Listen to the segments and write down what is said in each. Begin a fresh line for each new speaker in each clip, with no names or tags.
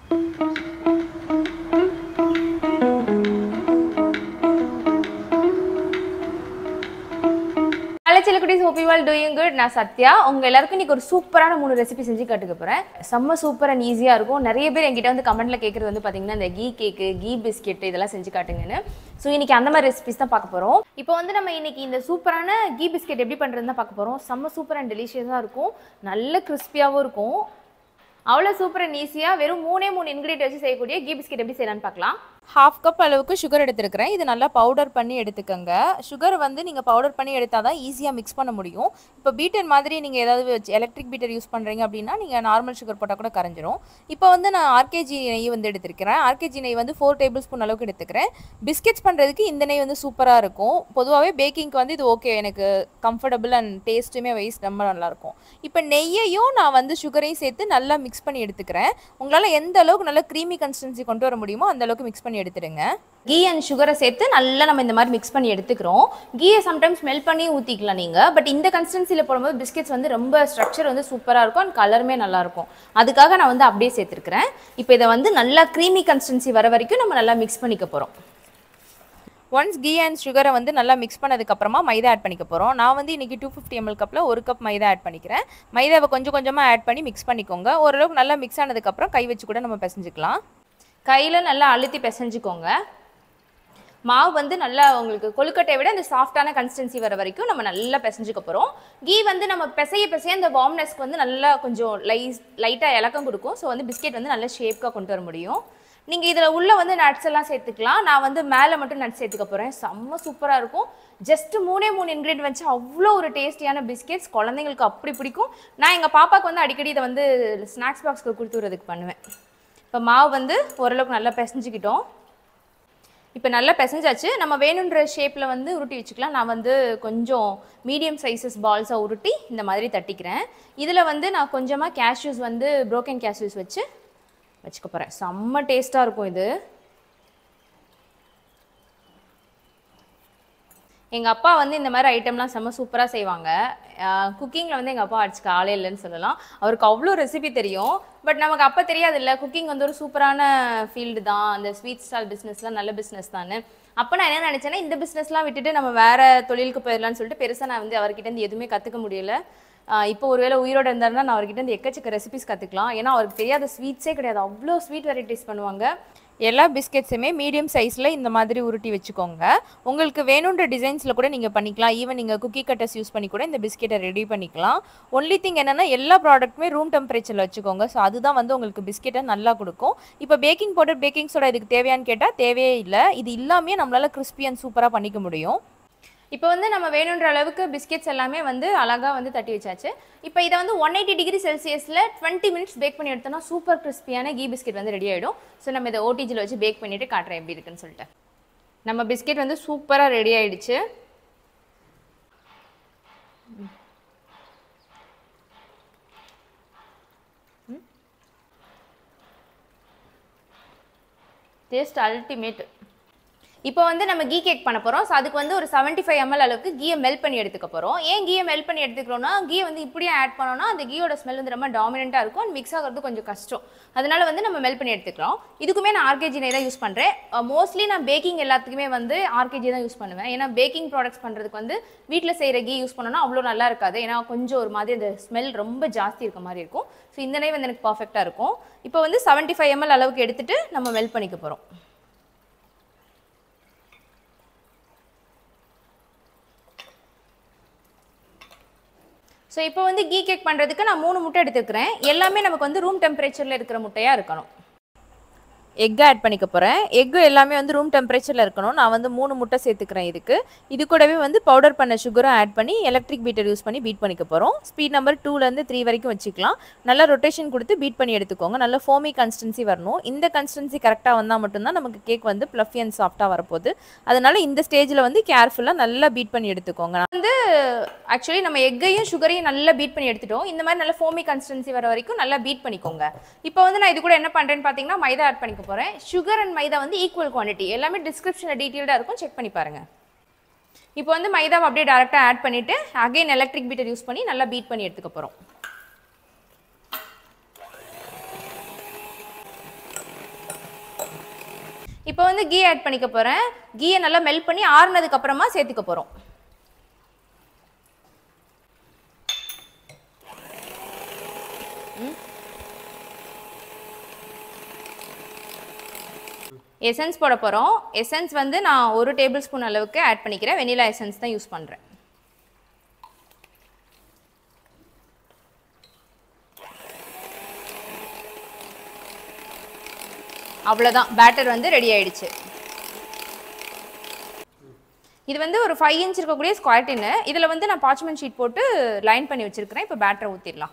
அலச்சிலக்குடி hope you all doing good நான் சத்யா உங்க எல்லாருக்கும் இன்னைக்கு ஒரு சூப்பரான மூணு ரெசிபி செஞ்சு கற்றுக்க போறேன் செம்ம சூப்பர் அண்ட் ஈஸியாக இருக்கும் நிறைய பேர் என்கிட்ட வந்து கமெண்ட்ல கேட்குறது வந்து பார்த்தீங்கன்னா இந்த கீ கேக்கு கீ பிஸ்கெட் இதெல்லாம் செஞ்சு காட்டுங்கன்னு ஸோ இன்னைக்கு அந்த மாதிரி ரெசிபிஸ் தான் பார்க்க போறோம் இப்போ வந்து நம்ம இன்னைக்கு இந்த சூப்பரான கீ பிஸ்கெட் எப்படி பண்ணுறதுன்னு தான் பார்க்க போறோம் செம்ம சூப்பர் அண்ட் டெலிஷியஸாக இருக்கும் நல்ல கிறிஸ்பியாகவும் இருக்கும் அவ்வளோ சூப்பர் அண்ட் ஈஸியாக வெறும் மூணே மூணு இன்க்ரீடியன்ட் வச்சு செய்யக்கூடிய கீ பிஸ்கெட் எப்படி செய்யலாம்னு பார்க்கலாம் ஹாஃப் கப் அளவுக்கு சுகர் எடுத்துருக்கிறேன் இது நல்லா பவுடர் பண்ணி எடுத்துக்கோங்க சுகர் வந்து நீங்கள் பவுடர் பண்ணி எடுத்தால் தான் ஈஸியாக மிக்ஸ் பண்ண முடியும் இப்போ பீட்டர் மாதிரி நீங்கள் ஏதாவது எலக்ட்ரிக் பீட்டர் யூஸ் பண்ணுறீங்க அப்படின்னா நீங்கள் நார்மல் சுகர் போட்டால் கூட கரைஞ்சிரும் இப்போ வந்து நான் ஆர்கேஜி நெய் வந்து எடுத்திருக்கிறேன் ஆர்கேஜி நெய் வந்து ஃபோர் டேபிள் ஸ்பூன் அளவுக்கு எடுத்துக்கிறேன் பிஸ்கெட்ஸ் பண்ணுறதுக்கு இந்த நெய் வந்து சூப்பராக இருக்கும் பொதுவாகவே பேக்கிங்க்கு வந்து இது ஓகே எனக்கு கம்ஃபர்டபுள் அண்ட் டேஸ்ட்டுமே வைஸ் ரொம்ப நல்லாயிருக்கும் இப்போ நெய்யையும் நான் வந்து சுகரையும் சேர்த்து நல்லா மிக்ஸ் பண்ணி எடுத்துக்கிறேன் உங்களால் எந்த அளவுக்கு நல்லா க்ரீமி கன்சிஸ்டன்சி கொண்டு வர முடியுமோ அந்த அளவுக்கு மிக்ஸ் பண்ணி எடுத்துடுங்க கீ அண்ட் சுகரை சேர்த்து நல்லா நம்ம இந்த மாதிரி மிக்ஸ் பண்ணி எடுத்துக்கிறோம் கீயை சம்டைம்ஸ் மெல்ட் பண்ணி ஊற்றிக்கலாம் நீங்கள் பட் இந்த கன்சிஸ்டன்சியில் போடும்போது பிஸ்கெட்ஸ் வந்து ரொம்ப ஸ்ட்ரக்சர் வந்து சூப்பராக இருக்கும் அண்ட் கலருமே நல்லாயிருக்கும் அதுக்காக நான் வந்து அப்படியே சேர்த்துருக்கிறேன் இப்போ இதை வந்து நல்லா க்ரீமி கன்சிஸ்டன்சி வர வரைக்கும் நம்ம நல்லா மிக்ஸ் பண்ணிக்க போகிறோம் ஒன்ஸ் கீ அண்ட் சுகரை வந்து நல்லா மிக்ஸ் பண்ணதுக்கப்புறமா மைதா ஆட் பண்ணிக்க போகிறோம் நான் வந்து இன்றைக்கி டூ ஃபிஃப்டி எம்எல் கப்பில் ஒரு கப் மைதா ஆட் பண்ணிக்கிறேன் மைதாவை கொஞ்சம் கொஞ்சமாக ஆட் பண்ணி மிக்ஸ் பண்ணிக்கோங்க ஓரளவுக்கு நல்லா மிக்ஸ் ஆனதுக்கப்புறம் கை வச்சு கூட நம்ம பிசைஞ்சுக்கலாம் கையில் நல்லா அழுத்தி பிசைஞ்சுக்கோங்க மாவு வந்து நல்லா உங்களுக்கு கொழுக்கட்டையை விட அந்த சாஃப்டான கன்சிஸ்டன்சி வர வரைக்கும் நம்ம நல்லா பிசைஞ்சுக்க போகிறோம் கீ வந்து நம்ம பிசைய பிசைய அந்த வார்ம்னஸ்க்கு வந்து நல்லா கொஞ்சம் லைஸ் லைட்டாக இலக்கம் கொடுக்கும் ஸோ வந்து பிஸ்கெட் வந்து நல்லா ஷேப்காக கொண்டு வர முடியும் நீங்கள் இதில் உள்ளே வந்து நட்ஸ் எல்லாம் சேர்த்துக்கலாம் நான் வந்து மேலே மட்டும் நட்ஸ் சேர்த்துக்க போகிறேன் செம்ம சூப்பராக இருக்கும் ஜஸ்ட் மூணே மூணு இன்க்ரீடியன்ட் வச்சு அவ்வளோ ஒரு டேஸ்டியான பிஸ்கெட்ஸ் குழந்தைங்களுக்கு அப்படி பிடிக்கும் நான் எங்கள் பாப்பாவுக்கு வந்து அடிக்கடி இதை வந்து ஸ்நாக்ஸ் பாக்ஸ்க்கு கொடுத்து விடுறதுக்கு பண்ணுவேன் இப்போ மாவு வந்து ஓரளவுக்கு நல்லா பிசைஞ்சுக்கிட்டோம் இப்போ நல்லா பிசைஞ்சாச்சு நம்ம வேணுன்ற ஷேப்பில் வந்து உருட்டி வச்சுக்கலாம் நான் வந்து கொஞ்சம் மீடியம் சைஸஸ் பால்ஸாக உருட்டி இந்த மாதிரி தட்டிக்கிறேன் இதில் வந்து நான் கொஞ்சமாக கேஷ்யூஸ் வந்து ப்ரோக்கன் கேஷ்யூஸ் வச்சு வச்சுக்க போகிறேன் செம்ம டேஸ்ட்டாக இருக்கும் இது எங்கள் அப்பா வந்து இந்த மாதிரி ஐட்டம்லாம் செம்ம சூப்பராக செய்வாங்க குக்கிங்கில் வந்து எங்கள் அப்பா அடிச்சுக்க ஆளே இல்லைன்னு சொல்லலாம் அவருக்கு அவ்வளோ ரெசிபி தெரியும் பட் நமக்கு அப்போ தெரியாது இல்லை குக்கிங் வந்து ஒரு சூப்பரான ஃபீல்டு தான் அந்த ஸ்வீட் ஸ்டால் பிஸ்னஸ்லாம் நல்ல பிஸ்னஸ் தானே அப்போ நான் என்ன நினச்சேன்னா இந்த பிஸ்னஸ்லாம் விட்டுட்டு நம்ம வேறு தொழிலுக்கு போயிடலாம்னு சொல்லிட்டு பெருசாக நான் வந்து அவர்கிட்ட இருந்து எதுவுமே கற்றுக்க முடியல ஆஹ் இப்போ ஒருவேளை உயிரோட இருந்தாருன்னா நான் அவர்கிட்ட இருந்து எக்கச்சக்க ரெசிபிஸ் கற்றுக்கலாம் ஏன்னா அவருக்கு தெரியாத ஸ்வீட்ஸே கிடையாது அவ்வளோ ஸ்வீட் வெரைட்டிஸ் பண்ணுவாங்க எல்லா பிஸ்கெட்ஸுமே மீடியம் சைஸில் இந்த மாதிரி உருட்டி வச்சுக்கோங்க உங்களுக்கு வேணுன்ற டிசைன்ஸில் கூட நீங்கள் பண்ணிக்கலாம் ஈவன் நீங்கள் குக்கி கட்டர்ஸ் யூஸ் பண்ணி கூட இந்த பிஸ்கெட்டை ரெடி பண்ணிக்கலாம் ஒன்லி திங் என்னென்னா எல்லா ப்ராடக்ட்டுமே ரூம் டெம்பரேச்சரில் வச்சுக்கோங்க ஸோ அதுதான் வந்து உங்களுக்கு பிஸ்கெட்டை நல்லா கொடுக்கும் இப்போ பேக்கிங் பவுடர் பேக்கிங் சோடா இதுக்கு தேவையான்னு கேட்டால் தேவையே இல்லை இது இல்லாமே நம்மளால் கிறிஸ்பி அண்ட் சூப்பராக பண்ணிக்க முடியும் இப்போ வந்து நம்ம வேணுன்ற அளவுக்கு பிஸ்கெட்ஸ் எல்லாமே வந்து அழகாக வந்து தட்டி வச்சாச்சு இப்போ இதை வந்து ஒன் எயிட்டி டிகிரி செல்சியஸில் டுவெண்ட்டி மினிட்ஸ் பேக் பண்ணி எடுத்தோம்னா சூப்பர் கிறிஸ்பியான கீ பிஸ்கெட் வந்து ரெடி ஆகிடும் ஸோ நம்ம இதை ஓடிஜியில் வச்சு பேக் பண்ணிவிட்டு காட்டுறேன் எப்படி இருக்குன்னு சொல்லிட்டு நம்ம பிஸ்கெட் வந்து சூப்பராக ரெடி ஆயிடுச்சு டேஸ்ட் அல்டிமேட் இப்போ வந்து நம்ம கீ கேக் பண்ண போகிறோம் ஸோ அதுக்கு வந்து ஒரு 75 ஃபைவ் எம்எல் அளவுக்கு கீயை மெல்ட் பண்ணி எடுத்துக்க போகிறோம் ஏன் கீயை மெல்ட் பண்ணி எடுத்துக்கிறோம்னா கீயை வந்து இப்படியே ஆட் பண்ணோம்னா அந்த கீயோட ஸ்மெல் வந்து ரொம்ப டாமினண்ட்டாக இருக்கும் அண்ட் மிக்ஸ் ஆகிறது கொஞ்சம் கஷ்டம் அதனால வந்து நம்ம மெல்ட் பண்ணி எடுத்துக்கிறோம் இதுக்குமே நான் ஆர்கேஜி நெய் தான் யூஸ் பண்ணுறேன் மோஸ்ட்லி நான் பேக்கிங் எல்லாத்துக்குமே வந்து ஆர்கேஜி தான் யூஸ் பண்ணுவேன் ஏன்னா பேக்கிங் ப்ராடக்ட்ஸ் பண்ணுறதுக்கு வந்து வீட்டில் செய்கிற கீ யூஸ் பண்ணோம்னா அவ்வளோ நல்லா இருக்காது ஏன்னா கொஞ்சம் ஒரு மாதிரி அந்த ஸ்மெல் ரொம்ப ஜாஸ்தி இருக்க மாதிரி இருக்கும் ஸோ இந்த நெய் வந்து எனக்கு பர்ஃபெக்டாக இருக்கும் இப்போ வந்து 75 ஃபைவ் எம்எல் அளவுக்கு எடுத்துட்டு நம்ம மெல்ட் பண்ணிக்க போகிறோம் ஸோ இப்போ வந்து கீ கேக் பண்ணுறதுக்கு நான் மூணு முட்டை எடுத்துக்கிறேன் எல்லாமே நமக்கு வந்து ரூம் டெம்பரேச்சரில் இருக்கிற முட்டையாக இருக்கணும் எக் ஆட் பண்ணிக்க போகிறேன் எக்கு எல்லாமே வந்து ரூம் டெம்பரேச்சரில் இருக்கணும் நான் வந்து மூணு முட்டை சேர்த்துக்கிறேன் இதுக்கு இது கூடவே வந்து பவுடர் பண்ண சுகரும் ஆட் பண்ணி எலக்ட்ரிக் பீட்டர் யூஸ் பண்ணி பீட் பண்ணிக்க போகிறோம் ஸ்பீட் நம்பர் டூலேருந்து த்ரீ வரைக்கும் வச்சுக்கலாம் நல்லா ரொட்டேஷன் கொடுத்து பீட் பண்ணி எடுத்துக்கோங்க நல்ல ஃபோமி கன்சிஸ்டன்சி வரணும் இந்த கன்சிஸ்டன்சி கரெக்டாக வந்தால் மட்டும்தான் நமக்கு கேக் வந்து ப்ளஃபி அண்ட் சாஃப்டாக வரப்போகுது அதனால இந்த ஸ்டேஜில் வந்து கேர்ஃபுல்லாக நல்லா பீட் பண்ணி எடுத்துக்கோங்க வந்து ஆக்சுவலி நம்ம எக்கையும் சுகரையும் நல்லா பீட் பண்ணி எடுத்துட்டோம் இந்த மாதிரி நல்ல ஃபோமி கன்சிஸ்டன்சி வர வரைக்கும் நல்லா பீட் பண்ணிக்கோங்க இப்போ வந்து நான் இது கூட என்ன பண்ணுறேன்னு பார்த்தீங்கன்னா மைதா ஆட் பண்ணிக்க போகிறேன் சுகர் அண்ட் மைதா வந்து ஈக்குவல் குவான்டிட்டி எல்லாமே டிஸ்கிரிப்ஷனில் டீட்டெயில்டாக இருக்கும் செக் பண்ணி பாருங்க இப்போ வந்து மைதாவை அப்படியே டேரெக்டாக ஆட் பண்ணிவிட்டு அகைன் எலக்ட்ரிக் பீட்டர் யூஸ் பண்ணி நல்லா பீட் பண்ணி எடுத்துக்க போகிறோம் இப்போ வந்து கீ ஆட் பண்ணிக்க போகிறேன் கீயை நல்லா மெல்ட் பண்ணி ஆறுனதுக்கு அப்புறமா சேர்த்துக்க போகிறோம் எசன்ஸ் போட போகிறோம் எசன்ஸ் வந்து நான் ஒரு டேபிள் ஸ்பூன் அளவுக்கு ஆட் பண்ணிக்கிறேன் வெனிலா எசன்ஸ் தான் யூஸ் பண்ணுறேன் அவ்வளோதான் பேட்டர் வந்து ரெடி ஆயிடுச்சு இது வந்து ஒரு ஃபைவ் இன்ச் இருக்கக்கூடிய ஸ்கொயர் டின்னு இதில் வந்து நான் பார்ச்மெண்ட் ஷீட் போட்டு லைன் பண்ணி வச்சிருக்கிறேன் இப்போ பேட்டரை ஊற்றிடலாம்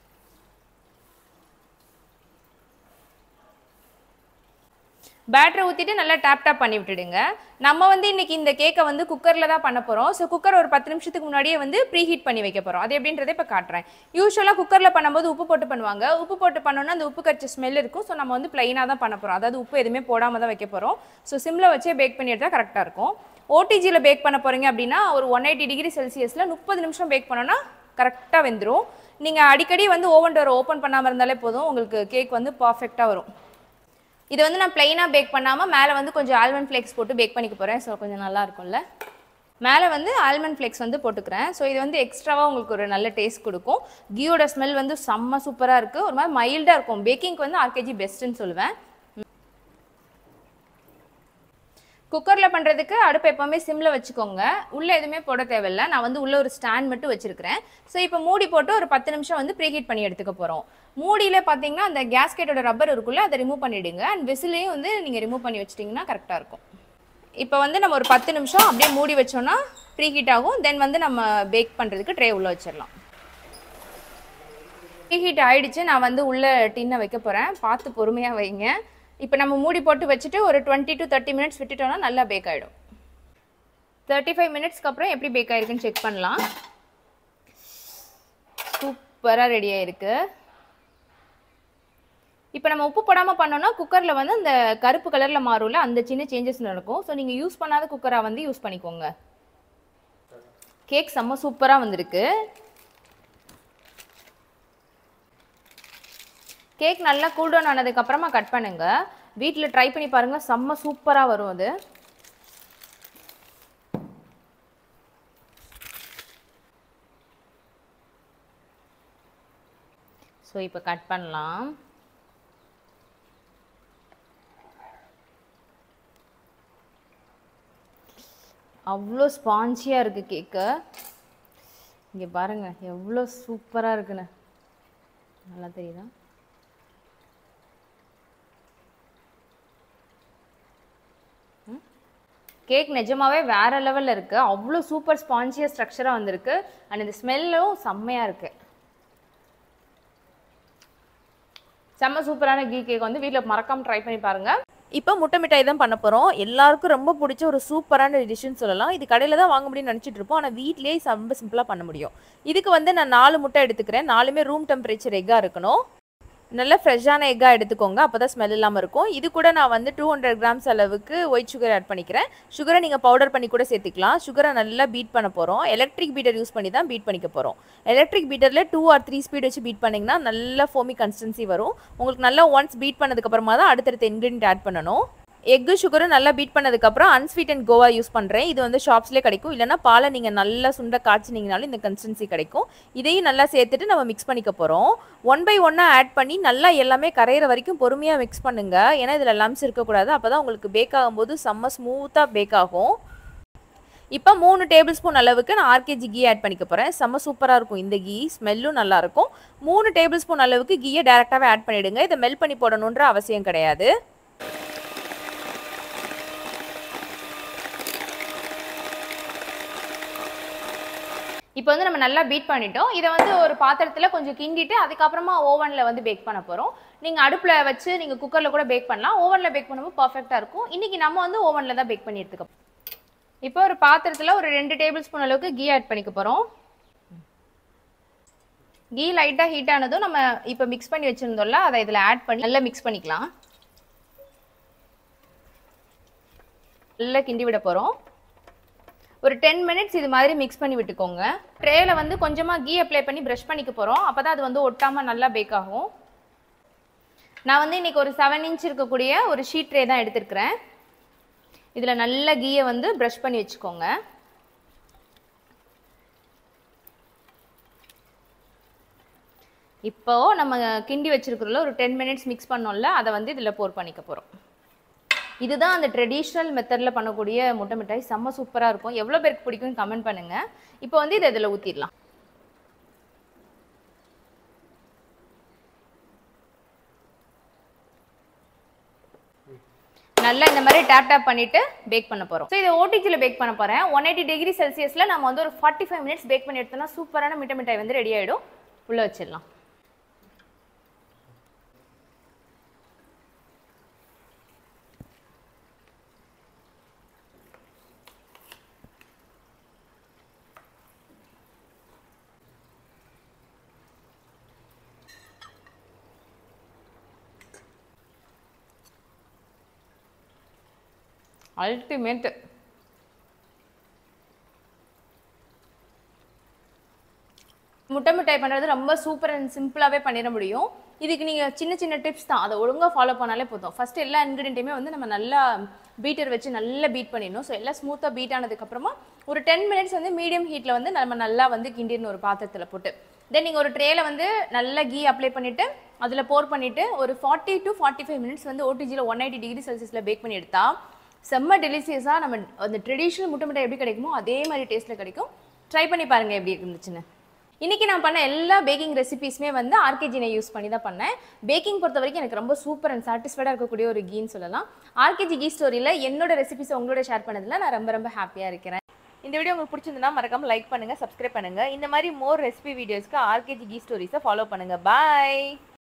பேட்டரை ஊற்றிட்டு நல்லா டேப் டேப் பண்ணி விட்டுடுங்க நம்ம வந்து இன்னைக்கு இந்த கேக்கை வந்து குக்கரில் தான் பண்ண போகிறோம் ஸோ குக்கர் ஒரு பத்து நிமிஷத்துக்கு முன்னாடியே வந்து ப்ரீ ஹீட் பண்ணி வைக்க போகிறோம் அது எப்படின்றத இப்போ காட்டுறேன் யூஸ்வலாக குக்கரில் பண்ணும்போது உப்பு போட்டு பண்ணுவாங்க உப்பு போட்டு பண்ணோன்னா அந்த உப்பு கரிச்ச ஸ்மெல் இருக்கும் ஸோ நம்ம வந்து ப்ளைனாக தான் பண்ண போகிறோம் அதாவது உப்பு எதுவுமே போடாமல் தான் வைக்க போகிறோம் ஸோ சிம்மில் வச்சே பேக் பண்ணி எடுத்தால் கரெக்டாக இருக்கும் ஓடிஜியில் பேக் பண்ண போகிறீங்க அப்படின்னா ஒரு ஒன் எயிட்டி டிகிரி செல்சியஸில் முப்பது நிமிஷம் பேக் பண்ணோன்னா கரெக்டாக வெந்துடும் நீங்கள் அடிக்கடி வந்து ஓவன் டோர் ஓப்பன் பண்ணாமல் இருந்தாலே போதும் உங்களுக்கு கேக் வந்து பர்ஃபெக்டாக வரும் இது வந்து நான் பிளைனாக பேக் பண்ணாமல் மேலே வந்து கொஞ்சம் ஆல்மண்ட் ஃப்ளேக்ஸ் போட்டு பேக் பண்ணிக்க போகிறேன் ஸோ கொஞ்சம் நல்லா இருக்கும்ல மேலே வந்து ஆல்மண்ட் ஃப்ளேக்ஸ் வந்து போட்டுக்கிறேன் ஸோ இது வந்து எக்ஸ்ட்ராவாக உங்களுக்கு ஒரு நல்ல டேஸ்ட் கொடுக்கும் கீயோட ஸ்மெல் வந்து செம்ம சூப்பராக இருக்குது ஒரு மாதிரி மைல்டாக இருக்கும் பேக்கிங்க்கு வந்து ஆர்கேஜி பெஸ்ட்டுன்னு சொல்லுவேன் குக்கரில் பண்ணுறதுக்கு அடுப்பு எப்போவுமே சிம்மில் வச்சுக்கோங்க உள்ளே எதுவுமே போட தேவையில்ல நான் வந்து உள்ளே ஒரு ஸ்டாண்ட் மட்டும் வச்சுருக்கிறேன் ஸோ இப்போ மூடி போட்டு ஒரு பத்து நிமிஷம் வந்து ப்ரீஹீட் பண்ணி எடுத்துக்க போகிறோம் மூடியில் பார்த்தீங்கன்னா அந்த கேஸ்கெட்டோட ரப்பர் இருக்குல்ல அதை ரிமூவ் பண்ணிவிடுங்க அண்ட் விசிலையும் வந்து நீங்கள் ரிமூவ் பண்ணி வச்சிட்டிங்கன்னா கரெக்டாக இருக்கும் இப்போ வந்து நம்ம ஒரு பத்து நிமிஷம் அப்படியே மூடி வச்சோன்னா ப்ரீஹீட் ஆகும் தென் வந்து நம்ம பேக் பண்ணுறதுக்கு ட்ரே உள்ளே வச்சிடலாம் ப்ரீஹீட் ஆயிடுச்சு நான் வந்து உள்ள டின்னை வைக்க போகிறேன் பார்த்து பொறுமையாக வைங்க இப்போ நம்ம மூடி போட்டு வச்சுட்டு ஒரு டுவெண்ட்டி டு தேர்ட்டி மினிட்ஸ் விட்டுட்டோம்னா நல்லா பேக் ஆகிடும் தேர்ட்டி ஃபைவ் மினிட்ஸ்க்கு அப்புறம் எப்படி பேக் ஆயிருக்குன்னு செக் பண்ணலாம் சூப்பராக ரெடி ஆயிருக்கு இப்போ நம்ம உப்பு போடாமல் பண்ணோம்னா குக்கரில் வந்து அந்த கருப்பு கலரில் மாறும்ல அந்த சின்ன சேஞ்சஸ் நடக்கும் ஸோ நீங்கள் யூஸ் பண்ணாத குக்கராக வந்து யூஸ் பண்ணிக்கோங்க கேக் செம்ம சூப்பராக வந்திருக்கு கேக் நல்லா கூல் டவுன் ஆனதுக்கப்புறமா கட் பண்ணுங்க வீட்டில் ட்ரை பண்ணி பாருங்கள் செம்ம சூப்பராக வரும் அது ஸோ இப்போ கட் பண்ணலாம் அவ்வளோ ஸ்பான்ச்சியாக இருக்குது கேக்கு இங்கே பாருங்கள் எவ்வளோ சூப்பராக இருக்குன்னு நல்லா தெரியுதா கேக் நிஜமாவே வேற லெவலில் இருக்குது அவ்வளோ சூப்பர் ஸ்பான்சியஸ் ஸ்ட்ரக்சராக வந்திருக்கு அண்ட் இந்த ஸ்மெல்லும் செம்மையாக இருக்கு செம்ம சூப்பரான கீ கேக் வந்து வீட்டில் மறக்காம ட்ரை பண்ணி பாருங்க இப்போ முட்டை மிட்டாய் தான் பண்ண போகிறோம் எல்லாருக்கும் ரொம்ப பிடிச்ச ஒரு சூப்பரான டிஷ்ஷுன்னு சொல்லலாம் இது கடையில் தான் வாங்க முடியும்னு நினச்சிட்டு இருப்போம் ஆனால் வீட்லேயே ரொம்ப சிம்பிளாக பண்ண முடியும் இதுக்கு வந்து நான் நாலு முட்டை எடுத்துக்கிறேன் நாலுமே ரூம் டெம்பரேச்சர் எக்காக இருக்கணும் நல்ல ஃப்ரெஷ்ஷான எக்காக எடுத்துக்கோங்க அப்போ தான் ஸ்மெல் இல்லாமல் இருக்கும் இது கூட நான் வந்து டூ ஹண்ட்ரட் கிராம்ஸ் அளவுக்கு ஒயிட் சுகர் ஆட் பண்ணிக்கிறேன் சுகரை நீங்கள் பவுடர் பண்ணி கூட சேர்த்துக்கலாம் சுகரை நல்லா பீட் பண்ண போகிறோம் எலக்ட்ரிக் பீட்டர் யூஸ் பண்ணி தான் பீட் பண்ணிக்க போகிறோம் எலக்ட்ரிக் பீட்டரில் டூ ஆர் த்ரீ ஸ்பீட் வச்சு பீட் பண்ணிங்கன்னா நல்ல ஃபோமி கன்சிஸ்டன்சி வரும் உங்களுக்கு நல்லா ஒன்ஸ் பீட் பண்ணதுக்கப்புறமா தான் அடுத்தடுத்த இன்க்ரீடியன்ட் ஆட் பண்ணணும் எக்கு சுகரும் நல்லா பீட் பண்ணதுக்கப்புறம் அன்ஸ்வீட் அண்ட் கோவா யூஸ் பண்ணுறேன் இது வந்து ஷாப்ஸ்லேயே கிடைக்கும் இல்லைனா பாலை நீங்கள் நல்லா சுண்ட காய்ச்சினீங்கனாலும் இந்த கன்சிஸ்டன்சி கிடைக்கும் இதையும் நல்லா சேர்த்துட்டு நம்ம மிக்ஸ் பண்ணிக்க போகிறோம் ஒன் பை ஒன்னாக ஆட் பண்ணி நல்லா எல்லாமே கரையிற வரைக்கும் பொறுமையாக மிக்ஸ் பண்ணுங்க ஏன்னா இதில் லம்ஸ் இருக்கக்கூடாது அப்போ தான் உங்களுக்கு பேக் ஆகும்போது செம்ம ஸ்மூத்தாக பேக் ஆகும் இப்போ மூணு டேபிள் ஸ்பூன் அளவுக்கு நான் ஆர்கேஜி கீ ஆட் பண்ணிக்க போகிறேன் செம்ம சூப்பராக இருக்கும் இந்த கீ ஸ்மெல்லும் நல்லாயிருக்கும் மூணு டேபிள் ஸ்பூன் அளவுக்கு கீயை டேரெக்டாகவே ஆட் பண்ணிவிடுங்க இதை மெல்ட் பண்ணி போடணுன்ற அவசியம் கிடையாது இப்போ வந்து நம்ம நல்லா பீட் பண்ணிட்டோம் இதை வந்து ஒரு பாத்திரத்தில் கொஞ்சம் கிண்டிட்டு அதுக்கப்புறமா ஓவனில் வந்து பேக் பண்ண போகிறோம் நீங்கள் அடுப்பில் வச்சு நீங்கள் குக்கரில் கூட பேக் பண்ணலாம் ஓவனில் பேக் பண்ணும்போது பர்ஃபெக்டாக இருக்கும் இன்றைக்கி நம்ம வந்து ஓவனில் தான் பேக் பண்ணி எடுத்துக்க இப்போ ஒரு பாத்திரத்தில் ஒரு ரெண்டு டேபிள் ஸ்பூன் அளவுக்கு கீ ஆட் பண்ணிக்க போகிறோம் கீ லைட்டாக ஹீட் ஆனதும் நம்ம இப்போ மிக்ஸ் பண்ணி வச்சுருந்தோம்ல அதை இதில் ஆட் பண்ணி நல்லா மிக்ஸ் பண்ணிக்கலாம் நல்லா கிண்டி விட போகிறோம் ஒரு டென் மினிட்ஸ் இது மாதிரி மிக்ஸ் பண்ணி விட்டுக்கோங்க ட்ரேல வந்து கொஞ்சமாக கீ அப்ளை பண்ணி ப்ரஷ் பண்ணிக்க போகிறோம் அப்போ தான் அது வந்து ஒட்டாமல் நல்லா பேக் ஆகும் நான் வந்து இன்னைக்கு ஒரு செவன் இன்ச் இருக்கக்கூடிய ஒரு ஷீட் ட்ரே தான் எடுத்திருக்கிறேன் இதில் நல்ல கீயை வந்து ப்ரஷ் பண்ணி வச்சுக்கோங்க இப்போ நம்ம கிண்டி வச்சிருக்கிறோம்ல ஒரு டென் மினிட்ஸ் மிக்ஸ் பண்ணோம்ல அதை வந்து இதில் போர் பண்ணிக்க போகிறோம் இதுதான் அந்த ட்ரெடிஷ்னல் மெத்தடில் பண்ணக்கூடிய முட்டை மிட்டாய் செம்ம சூப்பராக இருக்கும் எவ்வளோ பேருக்கு பிடிக்கும்னு கமெண்ட் பண்ணுங்கள் இப்போ வந்து இதை இதில் ஊற்றிடலாம் நல்லா இந்த மாதிரி டேப் டேப் பண்ணிட்டு பேக் பண்ண போறோம் ஸோ இதை ஓடிஜியில் பேக் பண்ண போறேன் ஒன் எயிட்டி டிகிரி செல்சியஸ்ல நம்ம வந்து ஒரு ஃபார்ட்டி ஃபைவ் மினிட்ஸ் பேக் பண்ணி எடுத்தோம்னா சூப்பரான மிட்டை மிட்டாய் வந்து ரெடி ஆயிடும் உள்ள வச்சிடலாம் அல்டிமேட் முட்டை மிட்டாய் பண்ணுறது ரொம்ப சூப்பர் அண்ட் சிம்பிளாகவே பண்ணிட முடியும் இதுக்கு நீங்கள் சின்ன சின்ன டிப்ஸ் தான் அதை ஒழுங்காக ஃபாலோ பண்ணாலே போதும் ஃபர்ஸ்ட் எல்லா இன்க்ரீடியண்ட்டையுமே வந்து நம்ம நல்லா பீட்டர் வச்சு நல்லா பீட் பண்ணிடணும் ஸோ எல்லாம் ஸ்மூத்தாக பீட் ஆனதுக்கப்புறமா ஒரு டென் மினிட்ஸ் வந்து மீடியம் ஹீட்டில் வந்து நம்ம நல்லா வந்து கிண்டிடணும் ஒரு பாத்திரத்தில் போட்டு தென் நீங்கள் ஒரு ட்ரேல வந்து நல்லா கீ அப்ளை பண்ணிவிட்டு அதில் போர் பண்ணிவிட்டு ஒரு forty to forty five minutes வந்து ஓடிஜியில் ஒன் எயிட்டி டிகிரி செல்சியஸில் பேக் பண்ணி எடுத்தா செம்ம டெலிசியஸாக நம்ம அந்த ட்ரெடிஷ்னல் முட்டை மிட்டாய் எப்படி கிடைக்குமோ அதே மாதிரி டேஸ்ட்டில் கிடைக்கும் ட்ரை பண்ணி பாருங்கள் எப்படி இருந்துச்சுன்னு இன்றைக்கி நான் பண்ண எல்லா பேக்கிங் ரெசிபீஸுமே வந்து ஆர்கேஜி நான் யூஸ் பண்ணி தான் பண்ணேன் பேக்கிங் பொறுத்த வரைக்கும் எனக்கு ரொம்ப சூப்பர் அண்ட் சாட்டிஸ்ஃபைடாக இருக்கக்கூடிய ஒரு கீன்னு சொல்லலாம் ஆர்கேஜி கீ ஸ்டோரியில் என்னோட ரெசிபிஸை உங்களோட ஷேர் பண்ணதில் நான் ரொம்ப ரொம்ப ஹாப்பியாக இருக்கிறேன் இந்த வீடியோ உங்களுக்கு பிடிச்சிருந்தா மறக்காம லைக் பண்ணுங்கள் சப்ஸ்கிரைப் பண்ணுங்கள் இந்த மாதிரி மோர் ரெசிபி வீடியோஸ்க்கு ஆர்கேஜி கீ ஸ்டோரிஸை ஃபாலோ பண்ணுங்கள் பாய்